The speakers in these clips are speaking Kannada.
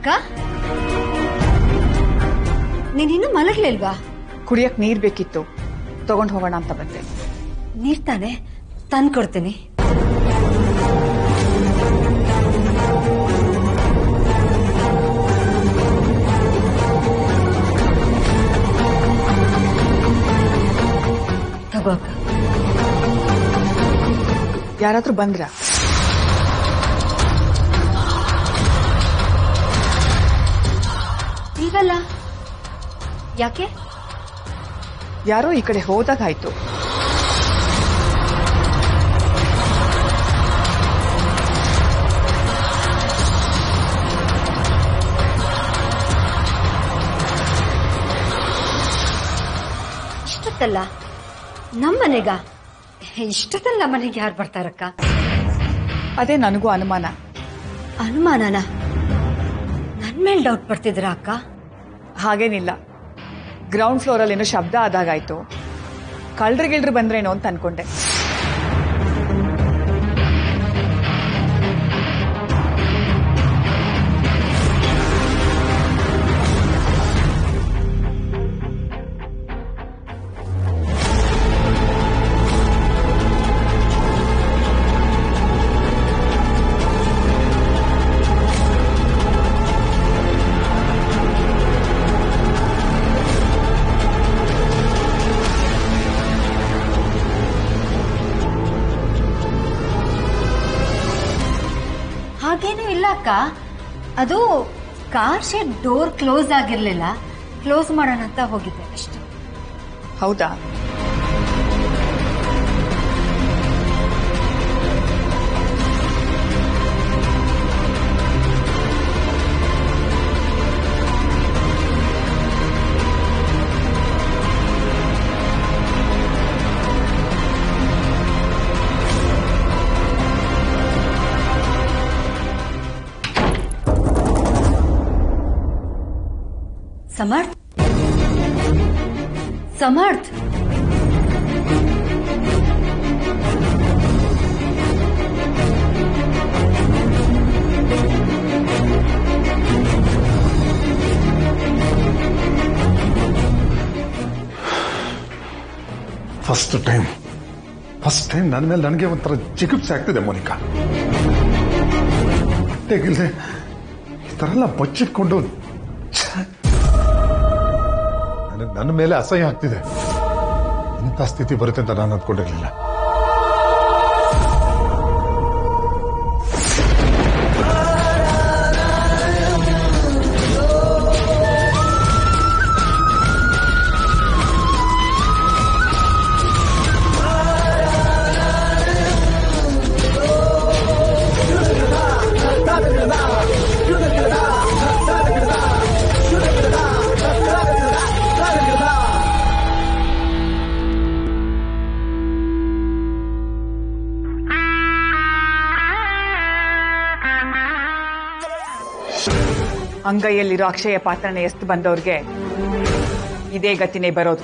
ಅಕ್ಕ ನೀನಿನ್ನೂ ಮಲಗ್ಲಿಲ್ವಾ ಕುಡಿಯಕ್ ನೀರ್ ಬೇಕಿತ್ತು ತಗೊಂಡ್ ಹೋಗೋಣ ಅಂತ ಬಂದೆ ನೀರ್ ತಾನೆ ತಂದ್ ಕೊಡ್ತೀನಿ ತಗೋ ಅಕ್ಕ ಯಾರಾದ್ರೂ ಬಂದ್ರ ಇಲ್ವಲ್ಲ ಯಾಕೆ ಯಾರೋ ಈ ಕಡೆ ಹೋದಾಗಾಯ್ತು ಇಷ್ಟೊತ್ತಲ್ಲ ನಮ್ಮನೆಗ ಇಷ್ಟೊತ್ತಲ್ಲ ಮನೆಗೆ ಯಾರು ಬರ್ತಾರಕ್ಕ ಅದೇ ನನಗೂ ಅನುಮಾನ ಅನುಮಾನನ ನನ್ ಮೇಲ್ ಡೌಟ್ ಪಡ್ತಿದ್ರ ಅಕ್ಕ ಹಾಗೇನಿಲ್ಲ ಗ್ರೌಂಡ್ ಫ್ಲೋರ್ ಅಲ್ಲಿ ಏನೋ ಶಬ್ದ ಆದಾಗಾಯ್ತು ಕಳ್ರಿ ಗಿಳ್ರಿ ಬಂದ್ರೇನೋ ಅಂತ ಅನ್ಕೊಂಡೆ ಹಾಗೇನೂ ಇಲ್ಲ ಅಕ್ಕ ಅದು ಕಾರ್ ಶೆಡ್ ಡೋರ್ ಕ್ಲೋಸ್ ಆಗಿರ್ಲಿಲ್ಲ ಕ್ಲೋಸ್ ಮಾಡೋಣ ಅಂತ ಹೋಗಿದ್ದೆ ಅಷ್ಟೇ ಹೌದಾ Samarth Samarth first time first time ನನ್ನ ಮೇಲೆ ನನಗೆ ಒಂಥರ ಚಿಕಿತ್ಸೆ ಆಗ್ತಿದೆ ಮೋನಿಕಾ ಹೊಟ್ಟೆಗಿಲ್ದೆ ಈ ಥರ ಎಲ್ಲ ಬಚ್ಚಿಟ್ಕೊಂಡು ಛೆ! ನನಗೆ ನನ್ನ ಮೇಲೆ ಅಸಹ್ಯ ಆಗ್ತಿದೆ ಇಂಥ ಸ್ಥಿತಿ ಬರುತ್ತೆ ಅಂತ ನಾನು ಅಂದ್ಕೊಂಡಿರ್ಲಿಲ್ಲ ಅಂಗೈಯಲ್ಲಿರೋ ಅಕ್ಷಯ ಪಾತ್ರನ ಎಸ್ತು ಬಂದವ್ರಿಗೆ ಇದೇ ಗತಿನೇ ಬರೋದು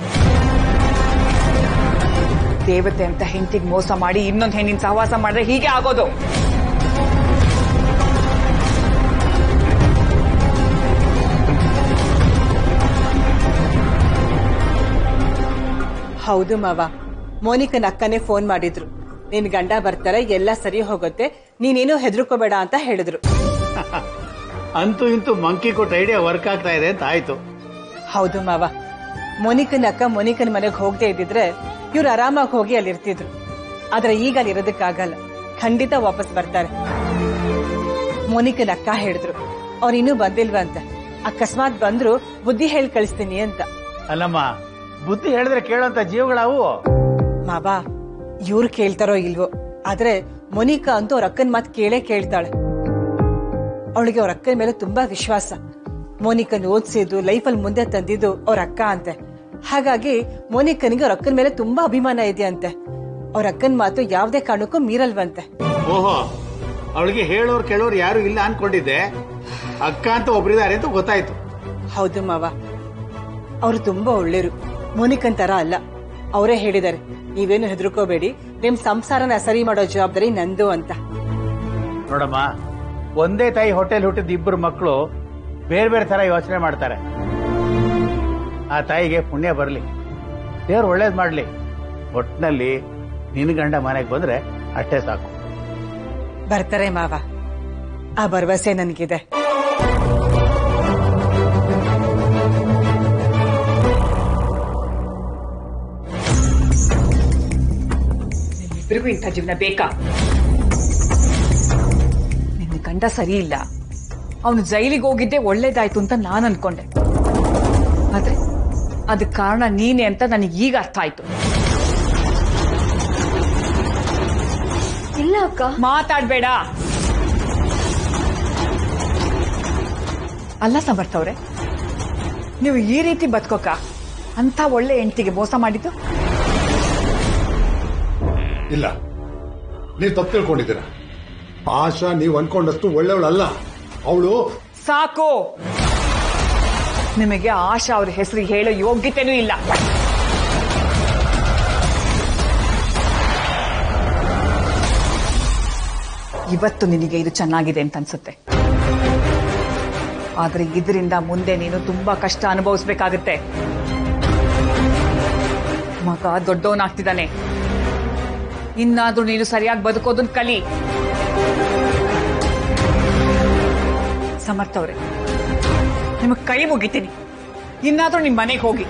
ದೇವತೆ ಅಂತ ಹೆಂಡತಿಗೆ ಮೋಸ ಮಾಡಿ ಇನ್ನೊಂದು ಹೆಣ್ಣಿನ ಸಹವಾಸ ಮಾಡಿದ್ರೆ ಹೀಗೆ ಆಗೋದು ಹೌದು ಮಾವ ಮೋನಿಕನ್ ಅಕ್ಕನೇ ಫೋನ್ ಮಾಡಿದ್ರು ನಿನ್ ಗಂಡ ಬರ್ತಾರೆ ಎಲ್ಲ ಸರಿ ಹೋಗುತ್ತೆ ನೀನೇನು ಹೆದರ್ಕೋಬೇಡ ಅಂತ ಹೇಳಿದ್ರು ಅಂತೂ ಇಂತೂ ಮಂಕಿ ಕೊಟ್ಟ ಐಡಿಯಾ ವರ್ಕ್ ಆಗ್ತಾ ಇದೆ ಅಂತ ಆಯ್ತು ಹೌದು ಮಾವ ಮೋನಿಕನ್ ಅಕ್ಕ ಮೋನಿಕನ್ ಮನೆಗೆ ಹೋಗದೆ ಇದ್ದಿದ್ರೆ ಇವ್ರು ಆರಾಮಾಗಿ ಹೋಗಿ ಅಲ್ಲಿ ಇರ್ತಿದ್ರು ಆದ್ರೆ ಈಗ ಅಲ್ಲಿ ಇರೋದಕ್ಕಾಗಲ್ಲ ಖಂಡಿತ ವಾಪಸ್ ಬರ್ತಾರೆ ಮೋನಿಕನ್ ಅಕ್ಕ ಹೇಳಿದ್ರು ಅವ್ರು ಇನ್ನೂ ಬಂದಿಲ್ವಂತ ಅಕಸ್ಮಾತ್ ಬಂದ್ರು ಬುದ್ಧಿ ಹೇಳಿ ಕಳಿಸ್ತೀನಿ ಅಂತ ಅಲ್ಲಮ್ಮ ಬುದ್ಧಿ ಹೇಳಿದ್ರೆ ಕೇಳೋಂತ ಜೀವಗಳಾವು ಮಾವ ಇವ್ರು ಕೇಳ್ತಾರೋ ಇಲ್ವೋ ಆದ್ರೆ ಮೊನಿಕಾ ಅಂತೂ ಅವ್ರ ಅಕ್ಕನ ಮಾತು ಕೇಳೇ ಕೇಳ್ತಾಳೆ ಅವಳಿಗೆ ಅವ್ರ ಅಕ್ಕನ ಮೇಲೆ ತುಂಬಾ ವಿಶ್ವಾಸ ಮೋನಿಕನ್ ಓದಿಸಿದ್ದು ಲೈಫಲ್ಲಿ ಮುಂದೆ ತಂದಿದ್ದು ಅವ್ರ ಅಕ್ಕ ಅಂತೆ ಹಾಗಾಗಿ ಮೋನಿಕನಿಗೆ ಅವ್ರ ಅಕ್ಕನ ಮೇಲೆ ತುಂಬಾ ಅಭಿಮಾನ ಇದೆ ಅಂತೆ ಅವ್ರ ಅಕ್ಕನ ಮಾತು ಯಾವ್ದೇ ಕಾರಣಕ್ಕೂ ಮೀರಲ್ವಂತೆ ಓಹೋ ಅವಳಿಗೆ ಹೇಳೋರು ಕೇಳೋರು ಯಾರು ಇಲ್ಲ ಅನ್ಕೊಂಡಿದ್ದೆ ಅಕ್ಕ ಅಂತ ಒಬ್ರಿದ್ದಾರೆ ಅಂತ ಗೊತ್ತಾಯ್ತು ಹೌದು ಮಾವ ಅವ್ರು ತುಂಬಾ ಒಳ್ಳೆಯರು ಮೋನಿಕನ್ ತರ ಅಲ್ಲ ಅವರೇ ಹೇಳಿದ್ದಾರೆ ನೀವೇನು ಹೆದರ್ಕೋಬೇಡಿ ನಿಮ್ ಸಂಸಾರನ ಸರಿ ಮಾಡೋ ಜವಾಬ್ದಾರಿ ನಂದು ಅಂತ ನೋಡಮ್ಮ ಒಂದೇ ತಾಯಿ ಹೊಟ್ಟೆಲ್ ಹುಟ್ಟಿದ ಇಬ್ಬರು ಮಕ್ಕಳು ಬೇರೆ ಬೇರೆ ತರ ಯೋಚನೆ ಮಾಡ್ತಾರೆ ಆ ತಾಯಿಗೆ ಪುಣ್ಯ ಬರಲಿ ದೇವ್ರು ಒಳ್ಳೇದು ಮಾಡಲಿ ಒಟ್ಟಿನಲ್ಲಿ ನಿನ್ನ ಗಂಡ ಮನೆಗೆ ಬಂದ್ರೆ ಅಷ್ಟೇ ಸಾಕು ಬರ್ತಾರೆ ಮಾವ ಆ ಭರವಸೆ ನನಗಿದೆ ನಿಮ್ಮಿಬ್ಬರಿಗೂ ಇಂಥ ಜೀವನ ಬೇಕಾ ನಿನ್ನ ಗಂಡ ಸರಿ ಇಲ್ಲ ಅವನು ಜೈಲಿಗೆ ಹೋಗಿದ್ದೆ ಒಳ್ಳೇದಾಯ್ತು ಅಂತ ನಾನು ಅನ್ಕೊಂಡೆ ಆದ್ರೆ ಅದಕ್ಕೆ ಕಾರಣ ನೀನೆ ಅಂತ ನನಗೆ ಈಗ ಅರ್ಥ ಆಯ್ತು ಇಲ್ಲ ಅಕ್ಕ ಮಾತಾಡ್ಬೇಡ ಅಲ್ಲ ಸಮರ್ಥ ಅವ್ರೆ ನೀವು ಈ ರೀತಿ ಬದುಕೋಕ ಅಂತ ಒಳ್ಳೆ ಹೆಂಡತಿಗೆ ಮೋಸ ಮಾಡಿದ್ದು ಇಲ್ಲ ನೀವು ತಪ್ಪು ತಿಳ್ಕೊಂಡಿದ್ದೀರಾ ಆಶಾ ನೀವು ಅನ್ಕೊಂಡಷ್ಟು ಒಳ್ಳೆಯವಳಲ್ಲ ಅವಳು ಸಾಕು ನಿಮಗೆ ಆಶಾ ಅವ್ರ ಹೆಸರು ಹೇಳೋ ಯೋಗ್ಯತೆನೂ ಇಲ್ಲ ಇವತ್ತು ನಿನಗೆ ಇದು ಚೆನ್ನಾಗಿದೆ ಅಂತ ಅನ್ಸುತ್ತೆ ಆದ್ರೆ ಇದರಿಂದ ಮುಂದೆ ನೀನು ತುಂಬಾ ಕಷ್ಟ ಅನುಭವಿಸ್ಬೇಕಾಗತ್ತೆ ಮಗ ದೊಡ್ಡವನಾಗ್ತಿದ್ದಾನೆ ಇನ್ನಾದ್ರೂ ನೀನು ಸರಿಯಾಗಿ ಬದುಕೋದನ್ನ ಕಲಿ ಸಮರ್ಥ ಅವ್ರೆ ನಿಮಗೆ ಕೈ ಮುಗಿತೀನಿ ಇನ್ನಾದ್ರೂ ನಿಮ್ ಮನೆಗೆ ಹೋಗಿ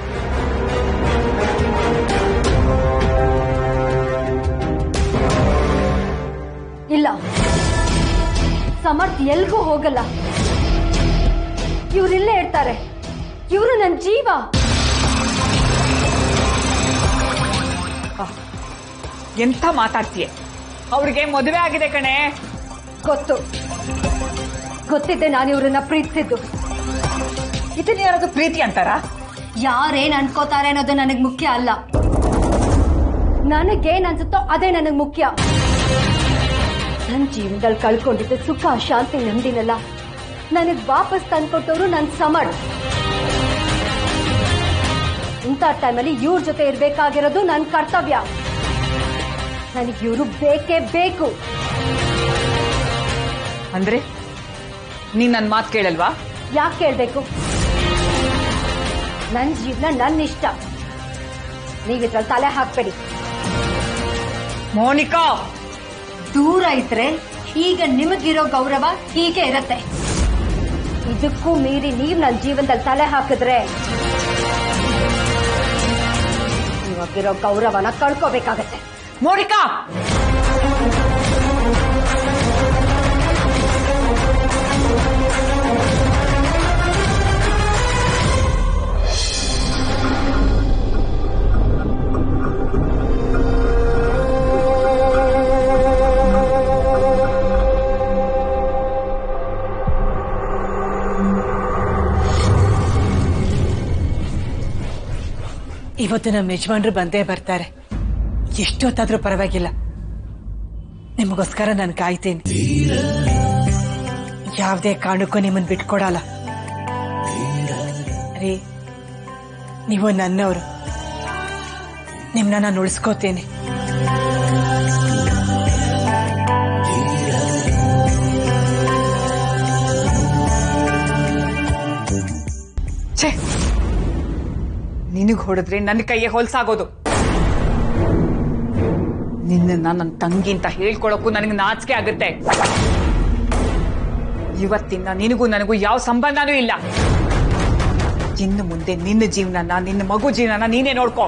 ಇಲ್ಲ ಸಮರ್ಥ್ ಎಲ್ಗೂ ಹೋಗಲ್ಲ ಇವ್ರಿಲ್ಲೇ ಇರ್ತಾರೆ ಇವರು ನನ್ನ ಜೀವ ಎಂತ ಮಾತಾಡ್ತೀಯ ಅವ್ರಿಗೆ ಮದುವೆ ಆಗಿದೆ ಕಣೆ ಗೊತ್ತು ಗೊತ್ತಿದ್ದೆ ನಾನು ಇವ್ರನ್ನ ಪ್ರೀತಿಸಿದ್ದು ಇದನ್ನ ಯಾರಾದ್ರೂ ಪ್ರೀತಿ ಅಂತಾರ ಯಾರೇನ್ ಅನ್ಕೋತಾರೆ ಅನ್ನೋದು ನನಗ್ ಮುಖ್ಯ ಅಲ್ಲ ನನಗೇನ್ ಅನ್ಸುತ್ತೋ ಅದೇ ನನಗ್ ಮುಖ್ಯ ನನ್ ಜೀವನದಲ್ಲಿ ಕಳ್ಕೊಂಡಿದ್ದ ಸುಖ ಶಾಂತಿ ನೆಮ್ಮದಿನೆಲ್ಲ ನನಗ್ ವಾಪಸ್ ತಂದ್ಕೊಟ್ಟವ್ರು ನನ್ ಸಮಡ್ ಇಂಥ ಟೈಮಲ್ಲಿ ಇವ್ರ ಜೊತೆ ಇರ್ಬೇಕಾಗಿರೋದು ನನ್ ಕರ್ತವ್ಯ ನನಗ್ ಇವ್ರು ಬೇಕೇ ಬೇಕು ಅಂದ್ರೆ ನೀನ್ ನನ್ ಮಾತು ಕೇಳಲ್ವಾ ಯಾಕೆ ಕೇಳ್ಬೇಕು ನನ್ ಜೀವನ ನನ್ನ ಇಷ್ಟ ನೀವಿದ್ರಲ್ಲಿ ತಲೆ ಹಾಕ್ಬೇಡಿ ಮೋನಿಕಾ ದೂರ ಇದ್ರೆ ಈಗ ನಿಮಗಿರೋ ಗೌರವ ಹೀಗೆ ಇರತ್ತೆ ಇದಕ್ಕೂ ಮೀರಿ ನೀವ್ ನನ್ನ ಜೀವನದಲ್ಲಿ ತಲೆ ಹಾಕಿದ್ರೆ ಇವಾಗಿರೋ ಗೌರವನ ಕಳ್ಕೋಬೇಕಾಗತ್ತೆ ಮೋನಿಕಾ ಇವತ್ತು ನಮ್ಮ ಯಜಮಾನ್ರು ಬಂದೇ ಬರ್ತಾರೆ ಎಷ್ಟೊತ್ತಾದ್ರೂ ಪರವಾಗಿಲ್ಲ ನಿಮಗೋಸ್ಕರ ನಾನು ಕಾಯ್ತೀನಿ ಯಾವುದೇ ಕಾರಣಕ್ಕೂ ನಿಮ್ಮನ್ನ ಬಿಟ್ಕೊಡಲ್ಲ ರೀ ನೀವು ನನ್ನವರು ನಿಮ್ಮನ್ನ ನಾನು ಉಳಿಸ್ಕೋತೇನೆ ಛೇ ನಿನಗ್ ಹೊಡೆದ್ರೆ ನನ್ನ ಕೈಯೇ ಹೊಲ್ಸಾಗೋದು ನಿನ್ನ ನನ್ನ ತಂಗಿ ಅಂತ ಹೇಳ್ಕೊಳಕ್ಕೂ ನನಗೆ ನಾಚಿಕೆ ಆಗುತ್ತೆ ಇವತ್ತಿನ ನಿನಗೂ ನನಗೂ ಯಾವ ಸಂಬಂಧನೂ ಇಲ್ಲ ಇನ್ನು ಮುಂದೆ ನಿನ್ನ ಜೀವನನ ನಿನ್ನ ಮಗು ಜೀವನನ ನೀನೇ ನೋಡ್ಕೋ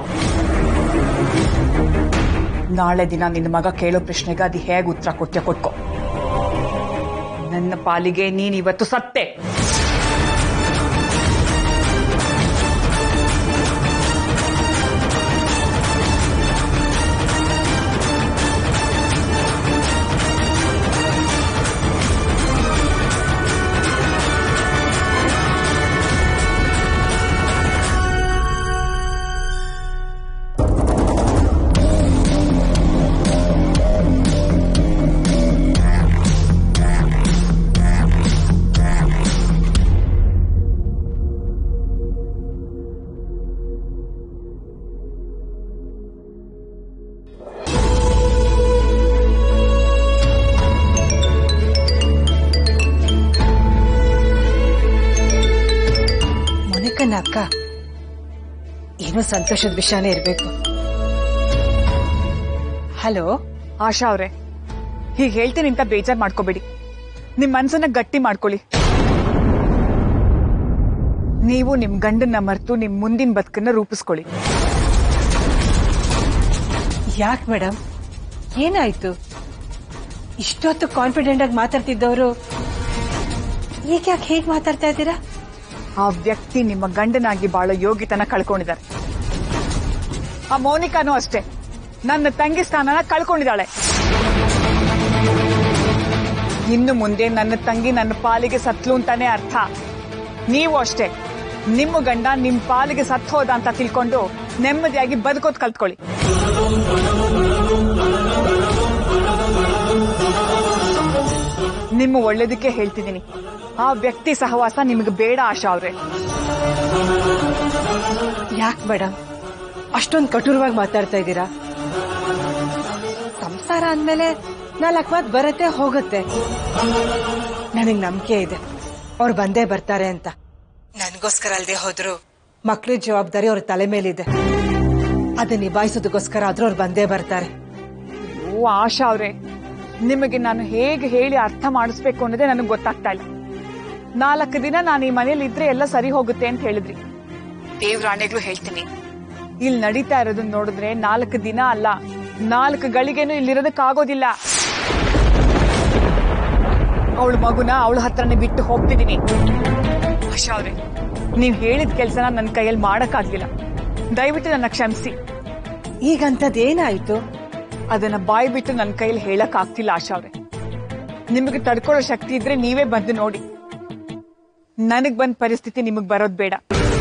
ನಾಳೆ ದಿನ ನಿನ್ನ ಮಗ ಕೇಳೋ ಪ್ರಶ್ನೆಗೆ ಅದು ಹೇಗೆ ಉತ್ತರ ಕೊಟ್ಟೆ ಕೊಟ್ಕೋ ನನ್ನ ಪಾಲಿಗೆ ನೀನ್ ಇವತ್ತು ಸತ್ತೆ ನನ್ನ ಅಕ್ಕ ಏನೋ ಸಂತೋಷದ ವಿಷಯನೇ ಇರ್ಬೇಕು ಹಲೋ ಆಶಾ ಅವ್ರೆ ಹೀಗೆ ಹೇಳ್ತೀನಿ ಅಂತ ಬೇಜಾರ್ ಮಾಡ್ಕೋಬೇಡಿ ನಿಮ್ ಮನ್ಸನ್ನ ಗಟ್ಟಿ ಮಾಡ್ಕೊಳ್ಳಿ ನೀವು ನಿಮ್ ಗಂಡನ್ನ ಮರೆತು ನಿಮ್ ಮುಂದಿನ ಬದುಕನ್ನ ರೂಪಿಸ್ಕೊಳ್ಳಿ ಯಾಕೆ ಮೇಡಮ್ ಏನಾಯ್ತು ಇಷ್ಟೊತ್ತು ಕಾನ್ಫಿಡೆಂಟ್ ಆಗಿ ಮಾತಾಡ್ತಿದ್ದವರು ಈಗ ಯಾಕೆ ಹೇಗೆ ಮಾತಾಡ್ತಾ ಇದ್ದೀರಾ ಆ ವ್ಯಕ್ತಿ ನಿಮ್ಮ ಗಂಡನಾಗಿ ಬಾಳೋ ಯೋಗ್ಯತನ ಕಳ್ಕೊಂಡಿದ್ದಾರೆ ಆ ಮೌನಿಕಾನೂ ಅಷ್ಟೇ ನನ್ನ ತಂಗಿ ಸ್ಥಾನನ ಕಳ್ಕೊಂಡಿದ್ದಾಳೆ ಇನ್ನು ಮುಂದೆ ನನ್ನ ತಂಗಿ ನನ್ನ ಪಾಲಿಗೆ ಸತ್ಲು ಅಂತಾನೆ ಅರ್ಥ ನೀವು ಅಷ್ಟೇ ನಿಮ್ಮ ಗಂಡ ನಿಮ್ ಪಾಲಿಗೆ ಸತ್ ಹೋದ ಅಂತ ತಿಳ್ಕೊಂಡು ನೆಮ್ಮದಿಯಾಗಿ ಬದುಕೋದ್ ಕಲ್ತ್ಕೊಳ್ಳಿ ನಿಮ್ಮ ಒಳ್ಳೇದಕ್ಕೆ ಹೇಳ್ತಿದ್ದೀನಿ ಆ ವ್ಯಕ್ತಿ ಸಹವಾಸ ನಿಮಗೆ ಬೇಡ ಆಶಾ ಅವ್ರೆ ಯಾಕೆ ಮೇಡಮ್ ಅಷ್ಟೊಂದು ಕಠೋರವಾಗಿ ಮಾತಾಡ್ತಾ ಇದ್ದೀರಾ ಸಂಸಾರ ಅಂದ್ಮೇಲೆ ನಾಲ್ಕು ಮಾತು ಬರತ್ತೆ ಹೋಗುತ್ತೆ ನನಗ್ ನಂಬಿಕೆ ಇದೆ ಅವ್ರು ಬಂದೇ ಬರ್ತಾರೆ ಅಂತ ನನ್ಗೋಸ್ಕರ ಅಲ್ದೆ ಹೋದ್ರು ಮಕ್ಳ ಜವಾಬ್ದಾರಿ ಅವ್ರ ತಲೆ ಮೇಲಿದೆ ಅದನ್ನ ನಿಭಾಯಿಸೋದಕ್ಕೋಸ್ಕರ ಆದ್ರೂ ಅವ್ರು ಬಂದೇ ಬರ್ತಾರೆ ಓ ಆಶಾ ಅವ್ರೆ ನಿಮಗೆ ನಾನು ಹೇಗೆ ಹೇಳಿ ಅರ್ಥ ಮಾಡಿಸ್ಬೇಕು ಅನ್ನೋದೇ ನನಗೆ ಗೊತ್ತಾಗ್ತಾ ಇಲ್ಲ ನಾಲ್ಕು ದಿನ ನಾನು ಈ ಮನೇಲಿ ಇದ್ರೆ ಎಲ್ಲ ಸರಿ ಹೋಗುತ್ತೆ ಅಂತ ಹೇಳಿದ್ರಿ ದೇವ್ರಾಣೆಗಳು ಹೇಳ್ತೀನಿ ಇಲ್ಲಿ ನಡೀತಾ ಇರೋದನ್ನ ನೋಡಿದ್ರೆ ನಾಲ್ಕು ದಿನ ಅಲ್ಲ ನಾಲ್ಕು ಗಳಿಗೆನೂ ಇಲ್ಲಿರೋದಕ್ಕಾಗೋದಿಲ್ಲ ಅವಳ ಮಗುನ ಅವಳ ಹತ್ರನೇ ಬಿಟ್ಟು ಹೋಗ್ತಿದ್ದೀನಿ ಆಶಾ ಅವ್ರೆ ನೀವ್ ಹೇಳಿದ ಕೆಲ್ಸನ ನನ್ನ ಕೈಯಲ್ಲಿ ಮಾಡಕ್ಕಾಗ್ಲಿಲ್ಲ ದಯವಿಟ್ಟು ನನ್ನ ಕ್ಷಮಿಸಿ ಈಗಂತದ್ ಏನಾಯ್ತು ಅದನ್ನ ಬಾಯಿ ಬಿಟ್ಟು ನನ್ನ ಕೈಯಲ್ಲಿ ಹೇಳಕ್ ಆಗ್ತಿಲ್ಲ ಆಶಾ ಅವ್ರೆ ನಿಮಗೆ ತಡ್ಕೊಳ್ಳೋ ಶಕ್ತಿ ಇದ್ರೆ ನೀವೇ ಬಂದು ನೋಡಿ ನನಗ್ ಬಂದ ಪರಿಸ್ಥಿತಿ ನಿಮಗ್ ಬರೋದ್ ಬೇಡ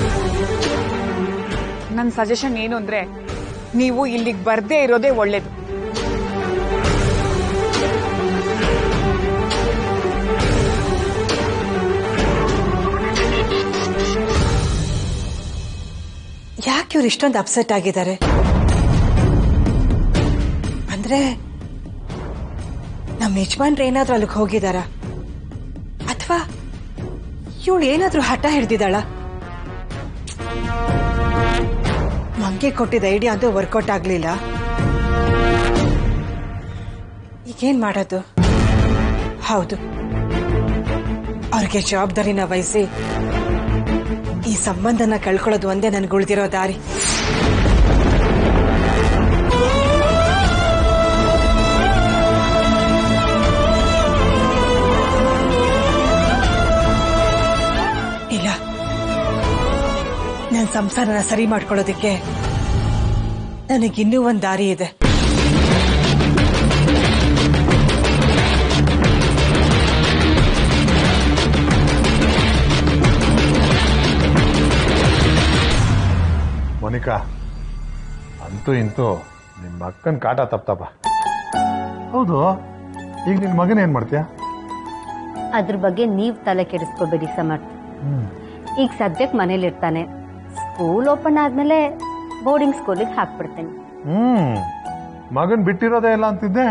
ನನ್ನ ಸಜೆಷನ್ ಏನು ಅಂದ್ರೆ ನೀವು ಇಲ್ಲಿಗೆ ಬರ್ದೇ ಇರೋದೇ ಒಳ್ಳೇದು ಯಾಕೆ ಇವ್ರು ಇಷ್ಟೊಂದು ಅಪ್ಸೆಟ್ ಆಗಿದ್ದಾರೆ ಅಂದ್ರೆ ನಮ್ಮ ಯಜಮಾನ್ರು ಏನಾದ್ರೂ ಅಲ್ಲಿಗೆ ಹೋಗಿದಾರ ಅಥವಾ ಇವಳು ಏನಾದ್ರೂ ಹಠ ಹಿಡ್ದಿದ್ದಾಳ ಮಂಗೆ ಕೊಟ್ಟಿದ್ದ ಐಡಿಯಾ ಅಂತೂ ವರ್ಕೌಟ್ ಆಗ್ಲಿಲ್ಲ ಈಗೇನ್ ಮಾಡೋದು ಹೌದು ಅವ್ರಿಗೆ ಜವಾಬ್ದಾರಿನ ವಹಿಸಿ ಈ ಸಂಬಂಧನ ಕಳ್ಕೊಳ್ಳೋದು ಒಂದೇ ನನ್ಗೆ ಉಳಿದಿರೋ ದಾರಿ ಇಲ್ಲ ನನ್ನ ಸಂಸಾರನ ಸರಿ ಮಾಡ್ಕೊಳ್ಳೋದಕ್ಕೆ ನನಗಿನ್ನೂ ಒಂದು ದಾರಿ ಇದೆ ಮೋನಿಕಾ ಅಂತೂ ಇಂತೂ ನಿಮ್ಮ ಅಕ್ಕನ ಕಾಟ ತಪ್ತಪ್ಪ ಹೌದು ಈಗ ನಿನ್ನ ಮಗನ ಏನ್ ಮಾಡ್ತೀಯ ಅದ್ರ ಬಗ್ಗೆ ನೀವ್ ತಲೆ ಕೆಡಿಸ್ಕೋಬೇಡಿ ಸಮರ್ಥ್ ಈಗ ಸದ್ಯಕ್ಕೆ ಮನೇಲಿ ಇರ್ತಾನೆ ಸ್ಕೂಲ್ ಓಪನ್ ಆದ್ಮೇಲೆ ಬೋರ್ಡಿಂಗ್ ಸ್ಕೂಲಿಗೆ ಹಾಕ್ಬಿಡ್ತೇನೆ ಹ್ಮ್ ಮಗನ್ ಬಿಟ್ಟಿರೋದೇ ಇಲ್ಲ ಅಂತಿದ್ದೆ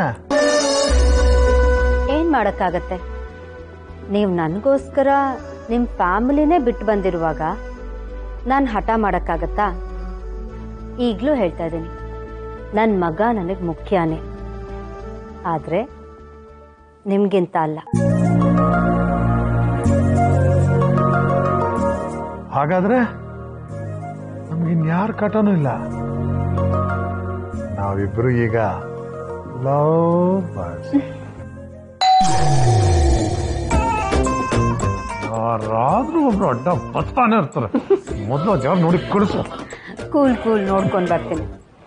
ಏನ್ ಮಾಡಕ್ಕಾಗತ್ತೆ ನೀವು ನನಗೋಸ್ಕರ ನಿಮ್ ಫ್ಯಾಮಿಲಿನೇ ಬಿಟ್ಟು ಬಂದಿರುವಾಗ ನಾನು ಹಠ ಮಾಡಕ್ಕಾಗತ್ತಾ ಈಗಲೂ ಹೇಳ್ತಾ ಇದ್ದೀನಿ ನನ್ನ ಮಗ ನನಗೆ ಮುಖ್ಯನೇ ಆದ್ರೆ ನಿಮ್ಗಿಂತ ಅಲ್ಲ ಹಾಗಾದ್ರೆ ನಮ್ಗಿನ್ಯಾರ ಕಾಟನೂ ಇಲ್ಲ ನಾವಿಬ್ರು ಈಗ ಲವ್ ಬರ್ಡ್ಸ್ ಯಾರಾದ್ರೂ ಒಬ್ರು ಅಡ್ಡ ಬರ್ತಾನೆ ಇರ್ತಾರೆ ಮೊದಲು ಜಾಬ್ ನೋಡಿ ಕಳಿಸು ಕೂಲ್ ಕೂಲ್ ನೋಡ್ಕೊಂಡು ಬರ್ತೀನಿ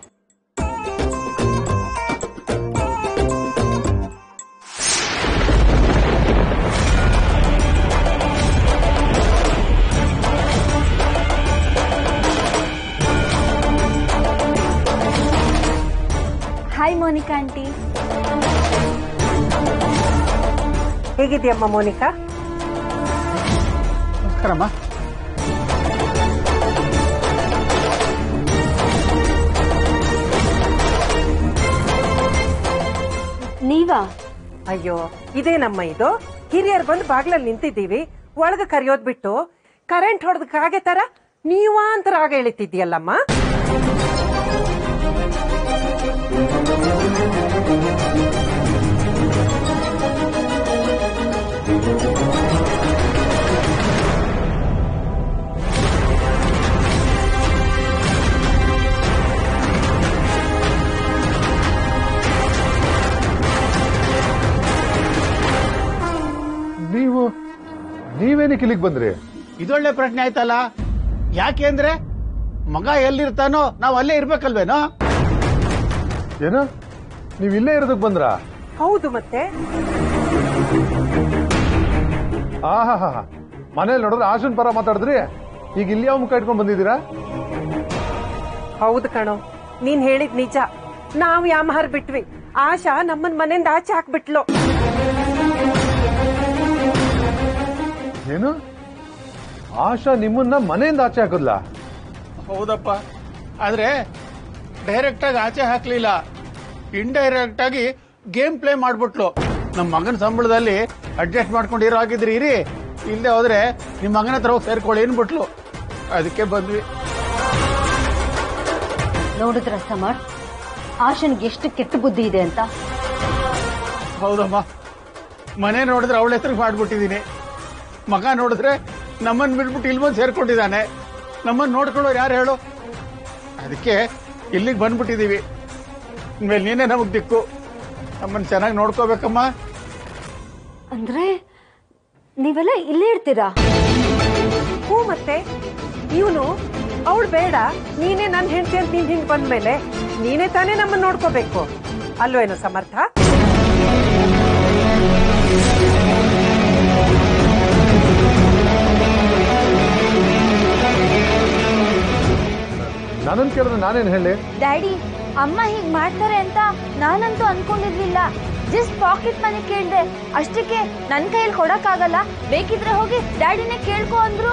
ಹಾಯ್ ಮೋನಿಕಾ ಆಂಟಿ ಹೇಗಿದೆಯಮ್ಮ ಮೋನಿಕಾ ನಮಸ್ಕಾರಮ್ಮ ನೀವಾ ಅಯ್ಯೋ ಇದೇನಮ್ಮ ಇದು ಹಿರಿಯರು ಬಂದು ಬಾಗ್ಲಲ್ಲಿ ನಿಂತಿದ್ದೀವಿ ಒಳಗೆ ಕರೆಯೋದ್ ಬಿಟ್ಟು ಕರೆಂಟ್ ಹೊಡೆದಕ್ಕಾಗೆ ತರ ನೀವ ಅಂತ ರಾಗ ಎಳಿತಿದ್ಯಲ್ಲಮ್ಮ ನೀವು ನೀವೇನಕ್ಕೆ ಇಲ್ಲಿಗೆ ಬಂದ್ರಿ ಇದೊಳ್ಳೆ ಪ್ರಶ್ನೆ ಆಯ್ತಲ್ಲ ಯಾಕೆ ಅಂದ್ರೆ ಮಗ ಎಲ್ಲಿರ್ತಾನೋ ನಾವು ಅಲ್ಲೇ ಇರ್ಬೇಕಲ್ವೇನೋ ಏನು ನೀವು ಇಲ್ಲೇ ಇರೋದಕ್ಕೆ ಬಂದ್ರಾ ಹೌದು ಮತ್ತೆ ಆಹಾ ಮನೇಲಿ ನೋಡಿದ್ರೆ ಆಶನ್ ಪರ ಮಾತಾಡಿದ್ರಿ ಈಗ ಇಲ್ಲಿ ಯಾವ ಮುಖ ಇಟ್ಕೊಂಡ್ ಬಂದಿದ್ದೀರಾ ಹೌದು ಕಣೋ ನೀನ್ ಹೇಳಿದ್ ನಿಜ ನಾವ್ ಯಾಮಹಾರ್ ಬಿಟ್ವಿ ಆಶಾ ನಮ್ಮನ್ ಮನೆಯಿಂದ ಆಚೆ ಹಾಕ್ಬಿಟ್ಲು ಏನು ಆಶಾ ನಿಮ್ಮನ್ನ ಮನೆಯಿಂದ ಆಚೆ ಹಾಕದ್ಲಾ ಹೌದಪ್ಪ ಆದ್ರೆ ಡೈರೆಕ್ಟ್ ಆಗಿ ಆಚೆ ಹಾಕ್ಲಿಲ್ಲ ಇಂಡೈರೆಕ್ಟ್ ಆಗಿ ಗೇಮ್ ಪ್ಲೇ ಮಾಡ್ಬಿಟ್ಲು ನಮ್ಮ ಮಗನ ಸಂಬಳದಲ್ಲಿ ಅಡ್ಜಸ್ಟ್ ಮಾಡ್ಕೊಂಡಿರೋ ಆಗಿದ್ರಿ ಇರಿ ಇಲ್ಲದೆ ಹೋದ್ರೆ ನಿಮ್ಮ ಮಗನ ಹತ್ರ ಹೋಗಿ ಸೇರ್ಕೊಳ್ಳಿ ಏನ್ಬಿಟ್ಲು ಅದಕ್ಕೆ ಬಂದ್ವಿ ನೋಡಿದ್ರ ಸಮರ್ಥ್ ಆಶನ್ಗೆ ಎಷ್ಟು ಕೆಟ್ಟ ಬುದ್ಧಿ ಇದೆ ಅಂತ ಹೌದಮ್ಮ ಮನೆ ನೋಡಿದ್ರೆ ಅವಳ ಹೆಸರಿಗೆ ಮಾಡ್ಬಿಟ್ಟಿದೀನಿ ಮಗ ನೋಡಿದ್ರೆ ನಮ್ಮನ್ನ ಬಿಟ್ಬಿಟ್ಟು ಇಲ್ಲಿ ಬಂದು ಸೇರ್ಕೊಂಡಿದ್ದಾನೆ ನಮ್ಮನ್ನ ನೋಡ್ಕೊಳ್ಳೋರು ಯಾರು ಹೇಳು ಅದಕ್ಕೆ ಇಲ್ಲಿಗೆ ಬಂದ್ಬಿಟ್ಟಿದೀವಿ ಇನ್ಮೇಲೆ ನೀನೇ ನಮಗ್ ದಿಕ್ಕು ನಮ್ಮನ್ನ ಚೆನ್ನಾಗಿ ನೋಡ್ಕೋಬೇಕಮ್ಮ ಅಂದ್ರೆ ನೀವೆಲ್ಲ ಇಲ್ಲೇ ಇರ್ತೀರಾ ಹ್ಞೂ ಮತ್ತೆ ಇವನು ಅವಳು ಬೇಡ ನೀನೇ ನನ್ನ ಹೆಂಡತಿ ಅಂತ ನಿನ್ ಹಿಂಗ್ ಬಂದ್ಮೇಲೆ ನೀನೇ ತಾನೇ ನಮ್ಮನ್ನ ನೋಡ್ಕೋಬೇಕು ಅಲ್ವೇನೋ ಸಮರ್ಥ ನನ್ನನ್ ಕೇಳಿದ್ರೆ ನಾನೇನ್ ಹೇಳಿ ಡ್ಯಾಡಿ ಅಮ್ಮ ಹೀಗ್ ಮಾಡ್ತಾರೆ ಅಂತ ನಾನಂತೂ ಅನ್ಕೊಂಡಿರ್ಲಿಲ್ಲ ಜಸ್ಟ್ ಪಾಕೆಟ್ ಮನಿ ಕೇಳ್ದೆ ಅಷ್ಟಕ್ಕೆ ನನ್ ಕೈಯಲ್ಲಿ ಕೊಡಕ್ಕಾಗಲ್ಲ ಬೇಕಿದ್ರೆ ಹೋಗಿ ಡ್ಯಾಡಿನೇ ಕೇಳ್ಕೊ ಅಂದ್ರು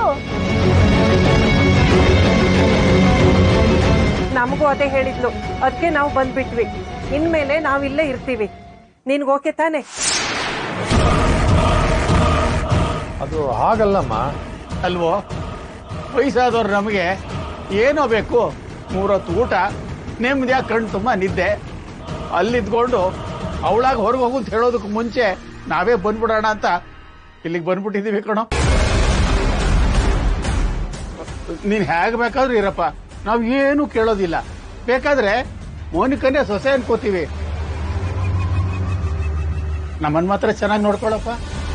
ನಮಗೂ ಅದೇ ಹೇಳಿದ್ಲು ಅದಕ್ಕೆ ನಾವು ಬಂದ್ಬಿಟ್ವಿ ಇನ್ಮೇಲೆ ನಾವ್ ಇಲ್ಲೇ ಇರ್ತೀವಿ ನಿನ್ಗೆ ಓಕೆ ತಾನೆ ಅದು ಹಾಗಲ್ಲಮ್ಮ ಅಲ್ವೋ ವಯಸ್ಸಾದವ್ರು ನಮಗೆ ಏನೋ ಬೇಕು ಮೂರೊತ್ತು ಊಟ ನೆಮ್ಮದಿಯಾಗಿ ಕಣ್ಣು ತುಂಬ ನಿದ್ದೆ ಅಲ್ಲಿದ್ಕೊಂಡು ಅವಳಾಗ ಹೊರಗೆ ಹೋಗು ಅಂತ ಹೇಳೋದಕ್ಕೆ ಮುಂಚೆ ನಾವೇ ಬಂದ್ಬಿಡೋಣ ಅಂತ ಇಲ್ಲಿಗೆ ಬಂದ್ಬಿಟ್ಟಿದೀವಿ ಕಣೋ ನೀನ್ ಹೇಗ್ ಬೇಕಾದ್ರೂ ಇರಪ್ಪ ನಾವ್ ಏನು ಕೇಳೋದಿಲ್ಲ ಬೇಕಾದ್ರೆ ಮೋನಿಕನ್ನೇ ಸೊಸೆ ಅನ್ಕೋತೀವಿ ನಮ್ಮನ್ ಮಾತ್ರ ಚೆನ್ನಾಗಿ ನೋಡ್ಕೊಳಪ್ಪ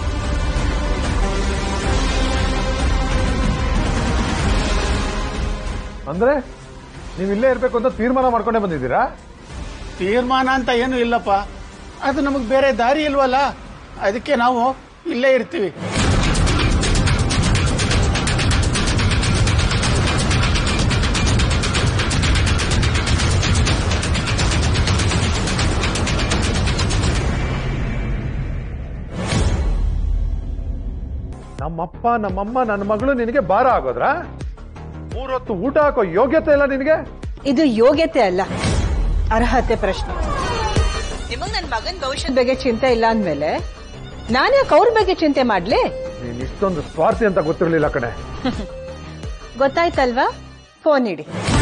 ಅಂದ್ರೆ ನೀವು ಇಲ್ಲೇ ಇರ್ಬೇಕು ಅಂತ ತೀರ್ಮಾನ ಮಾಡ್ಕೊಂಡೇ ಬಂದಿದ್ದೀರಾ ತೀರ್ಮಾನ ಅಂತ ಏನು ಇಲ್ಲಪ್ಪ ಅದು ನಮಗ್ ಬೇರೆ ದಾರಿ ಇಲ್ವಲ್ಲ ಅದಕ್ಕೆ ನಾವು ಇಲ್ಲೇ ಇರ್ತೀವಿ ನಮ್ಮಪ್ಪ ನಮ್ಮಮ್ಮ ನನ್ನ ಮಗಳು ನಿನಗೆ ಭಾರ ಆಗೋದ್ರಾ ಮೂರೊತ್ತು ಊಟ ಹಾಕೋ ಯೋಗ್ಯತೆ ಇಲ್ಲ ನಿನಗೆ ಇದು ಯೋಗ್ಯತೆ ಅಲ್ಲ ಅರ್ಹತೆ ಪ್ರಶ್ನೆ ನಿಮಗ್ ನನ್ ಮಗನ್ ಭವಿಷ್ಯದ ಬಗ್ಗೆ ಚಿಂತೆ ಇಲ್ಲ ಅಂದ್ಮೇಲೆ ನಾನು ಯಾಕೆ ಅವ್ರ ಬಗ್ಗೆ ಚಿಂತೆ ಮಾಡ್ಲಿ ನೀನ್ ಇಷ್ಟೊಂದು ಸ್ವಾರ್ಥಿ ಅಂತ ಗೊತ್ತಿರ್ಲಿಲ್ಲ ಕಣೆ ಗೊತ್ತಾಯ್ತಲ್ವಾ ಫೋನ್ ಇಡಿ